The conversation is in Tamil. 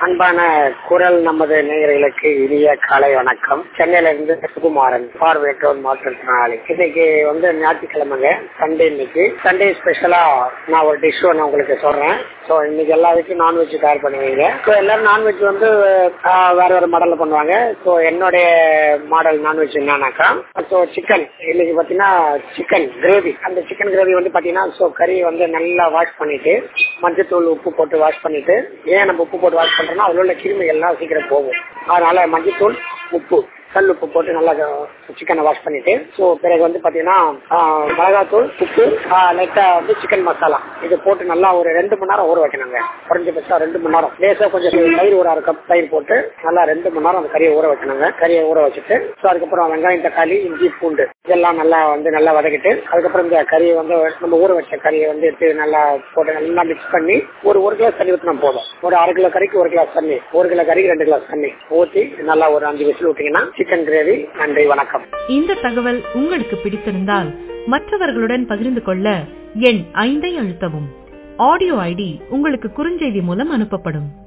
அன்பான குரல் நமது நேயர்களுக்கு இனிய காலை வணக்கம் சென்னையில இருந்து சுகுமாரன் பார்வையற்றோர் மாற்றுத்திறனாளி இன்னைக்கு வந்து ஞாயிற்றுக்கிழமைங்க சண்டே இன்னைக்கு சண்டே ஸ்பெஷலா நான் ஒரு டிஷ் ஒன்று உங்களுக்கு சொல்றேன் ஸோ இன்னைக்கு எல்லா வீட்லையும் நான்வெஜ் தயார் பண்ணுவீங்க ஸோ எல்லாரும் நான்வெஜ் வந்து ஆஹ், வேற வேற மாடல்ல பண்ணுவாங்க ஸோ என்னுடைய மாடல் நான்வெஜ் என்னன்னாக்கா ஸோ சிக்கன் இன்னைக்கு பார்த்தீங்கன்னா சிக்கன் கிரேவி அந்த சிக்கன் கிரேவி வந்து பார்த்தீங்கன்னா ஸோ கறி வந்து நல்லா வாஷ் பண்ணிட்டு மஞ்சத்தூள் உப்பு போட்டு வாஷ் பண்ணிட்டு ஏன் நம்ம உப்பு போட்டு வாஷ் பண்றோம்னா அதில் உள்ள கிருமி எல்லாம் சீக்கிரம் போகும் அதனால மஞ்சத்தூள் உப்பு கல் உப்பு போட்டு நல்லா சிக்கனை வாஷ் பண்ணிட்டு ஸோ பிறகு வந்து பார்த்தீங்கன்னா ஆஹ், மிளகாத்தூள் உப்பு லைட்டாக வந்து சிக்கன் மசாலா இது போட்டு நல்லா ஒரு ரெண்டு மணி நேரம் ஊற வைக்கணுங்க குறைஞ்சபட்சம் ரெண்டு மணி நேரம் லேசாக கொஞ்சம் தயிர் ஒரு அரை கப் தயிர் போட்டு நல்லா ரெண்டு மணி நேரம் அந்த கறியை ஊற வைக்கணுங்க கறியை ஊற வச்சுட்டு ஸோ அதுக்கப்புறம் வெங்காயம் தக்காளி இஞ்சி பூண்டு இதெல்லாம் நல்லா வந்து நல்லா வதக்கிட்டு அதுக்கப்புறம் இந்த கறியை வந்து நம்ம ஊற வச்ச கறியை வந்து எடுத்து நல்லா போட்டு நல்லா மிக்ஸ் பண்ணி ஒரு ஒரு கிளாஸ் தண்ணி ஊற்றினா போதும் ஒரு அரை கிலோ கறிக்கு ஒரு கிளாஸ் தண்ணி ஒரு கிலோ கறிக்கு ரெண்டு கிளாஸ் தண்ணி ஊற்றி நல்லா ஒரு அஞ்சு விசில் விட்டீங்கன்னா சிக்கன் கிரேவி நன்றி வணக்கம் இந்த தகவல் உங்களுக்கு பிடித்திருந்தால் மற்றவர்களுடன் பகிர்ந்து கொள்ள எண் ஐந்தை அழுத்தவும் ஆடியோ ஐடி உங்களுக்கு குறுஞ்செய்தி மூலம் அனுப்பப்படும்